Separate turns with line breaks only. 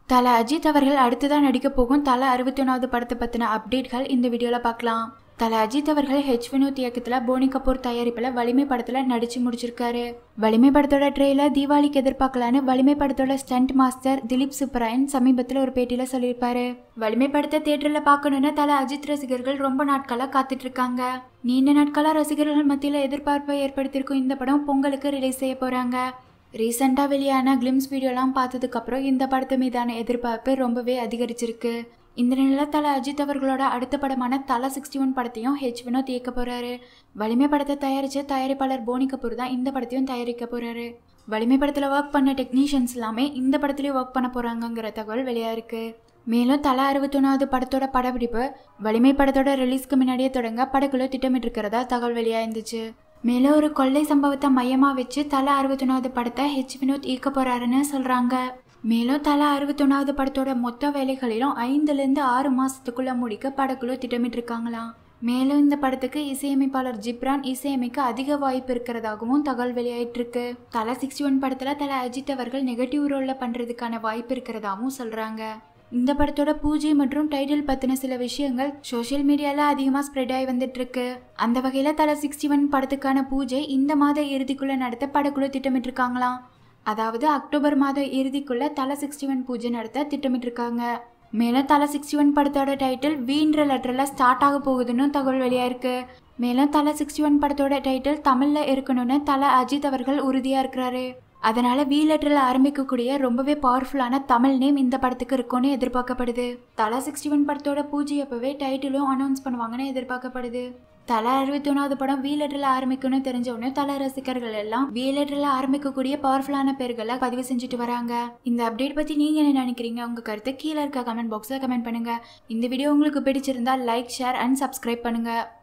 தல அஜித் அவர்கள் அடுத்ததான் நடிக்க போகும் தல அறுபத்தி ஒன்றாவது படத்தை பற்றின அப்டேட்கள் இந்த வீடியோவில் பார்க்கலாம் தல அஜித் அவர்கள் ஹெச் வினோத் இயக்கத்தில் போனி கபூர் தயாரிப்பில் வலிமை படத்தில் நடிச்சு முடிச்சிருக்காரு வலிமை படத்தோட ட்ரெயிலர் தீபாவளிக்கு எதிர்பார்க்கலான்னு வலிமை படத்தோட ஸ்டண்ட் மாஸ்டர் திலீப் சுப்பராயன் சமீபத்தில் ஒரு பேட்டியில் சொல்லியிருப்பாரு வலிமை படத்தை தேட்டரில் பார்க்கணுன்னு தல அஜித் ரசிகர்கள் ரொம்ப நாட்களாக காத்துட்டு இருக்காங்க நீண்ட நாட்களாக ரசிகர்கள் மத்தியில் எதிர்பார்ப்பை ஏற்படுத்தியிருக்கும் இந்த படம் பொங்கலுக்கு ரிலீஸ் செய்ய போகிறாங்க ரீசெண்டாக வெளியான கிளிம்ஸ் வீடியோலாம் பார்த்ததுக்கப்புறம் இந்த படத்து மீதான எதிர்பார்ப்பு ரொம்பவே அதிகரிச்சிருக்கு இந்த நிலையில் தலை அஜித் அவர்களோட அடுத்த படமான தலை சிக்ஸ்டி ஒன் படத்தையும் ஹெச் வினோத் இயக்க போகிறாரு வலிமை படத்தை தயாரித்த தயாரிப்பாளர் போனி கபூர் தான் இந்த படத்தையும் தயாரிக்க போகிறாரு வலிமை படத்தில் ஒர்க் பண்ண டெக்னீஷியன்ஸ் எல்லாமே இந்த படத்துலேயும் ஒர்க் பண்ண போகிறாங்கங்கிற தகவல் வெளியாயிருக்கு மேலும் தலா அறுபத்தொன்னாவது படத்தோட படப்பிடிப்பு வலிமை படத்தோட ரிலீஸ்க்கு முன்னாடியே தொடங்க படக்குழு திட்டமிட்டிருக்கிறதா தகவல் வெளியாயிருந்துச்சு மேலும் ஒரு கொள்ளை சம்பவத்தை மையமாக வச்சு தலா அறுபத்தொன்னாவது படத்தை ஹெச் வினோத் இயக்க போறாருன்னு சொல்கிறாங்க மேலும் தலா அறுபத்தொன்னாவது படத்தோட மொத்த வேலைகளிலும் ஐந்துலேருந்து ஆறு மாதத்துக்குள்ளே முடிக்க படக்குழு திட்டமிட்டிருக்காங்களாம் மேலும் இந்த படத்துக்கு இசையமைப்பாளர் ஜிப்ரான் இசையமைக்க அதிக வாய்ப்பு இருக்கிறதாகவும் தகவல் வெளியாயிட்டு இருக்கு தலா சிக்ஸ்டி ஒன் படத்தில் தலா அஜித் அவர்கள் நெகட்டிவ் ரோலில் பண்ணுறதுக்கான வாய்ப்பு இருக்கிறதாவும் சொல்கிறாங்க இந்த படத்தோட பூஜை மற்றும் டைட்டில் பற்றின சில விஷயங்கள் சோஷியல் மீடியாவில் அதிகமாக ஸ்ப்ரெட் ஆகி வந்துட்டு இருக்கு அந்த வகையில் தலா சிக்ஸ்டி ஒன் படத்துக்கான பூஜை இந்த மாத இறுதிக்குள்ளே நடத்த படக்குழு திட்டமிட்டிருக்காங்களாம் அதாவது அக்டோபர் மாத இறுதிக்குள்ள தலை சிக்ஸ்டி ஒன் பூஜை நடத்த திட்டமிட்டிருக்காங்க மேலும் தலை சிக்ஸ்டி ஒன் படத்தோட டைட்டில் வீன்ற லெட்டரில் ஸ்டார்ட் ஆக போகுதுன்னு தகவல் வெளியாயிருக்கு மேலும் தலை சிக்ஸ்டி ஒன் படத்தோட டைட்டில் தமிழில் இருக்கணும்னு தலை அஜித் அவர்கள் உறுதியாக இருக்கிறாரு அதனால வி லெட்டரில் ஆரம்பிக்கக்கூடிய ரொம்பவே பவர்ஃபுல்லான தமிழ் நேம் இந்த படத்துக்கு இருக்கும்னு எதிர்பார்க்கப்படுது தலா சிக்ஸ்டி ஒன் படத்தோட பூஜை அப்பவே டைட்டிலும் அனௌன்ஸ் பண்ணுவாங்கன்னு எதிர்பார்க்கப்படுது தலா அறுபத்தி ஒன்றாவது படம் வி லெட்டரில் ஆரம்பிக்கணும்னு தெரிஞ்ச உடனே தல ரசிகர்கள் எல்லாம் வி லெட்டரில் ஆரம்பிக்கக்கூடிய பவர்ஃபுல்லான பேர்களை பதிவு செஞ்சுட்டு வராங்க இந்த அப்டேட் பற்றி நீங்கள் என்ன நினைக்கிறீங்க உங்கள் கருத்தை கீழே இருக்க கமெண்ட் பாக்ஸில் கமெண்ட் பண்ணுங்கள் இந்த வீடியோ உங்களுக்கு பிடிச்சிருந்தா லைக் ஷேர் அண்ட் சப்ஸ்கிரைப் பண்ணுங்கள்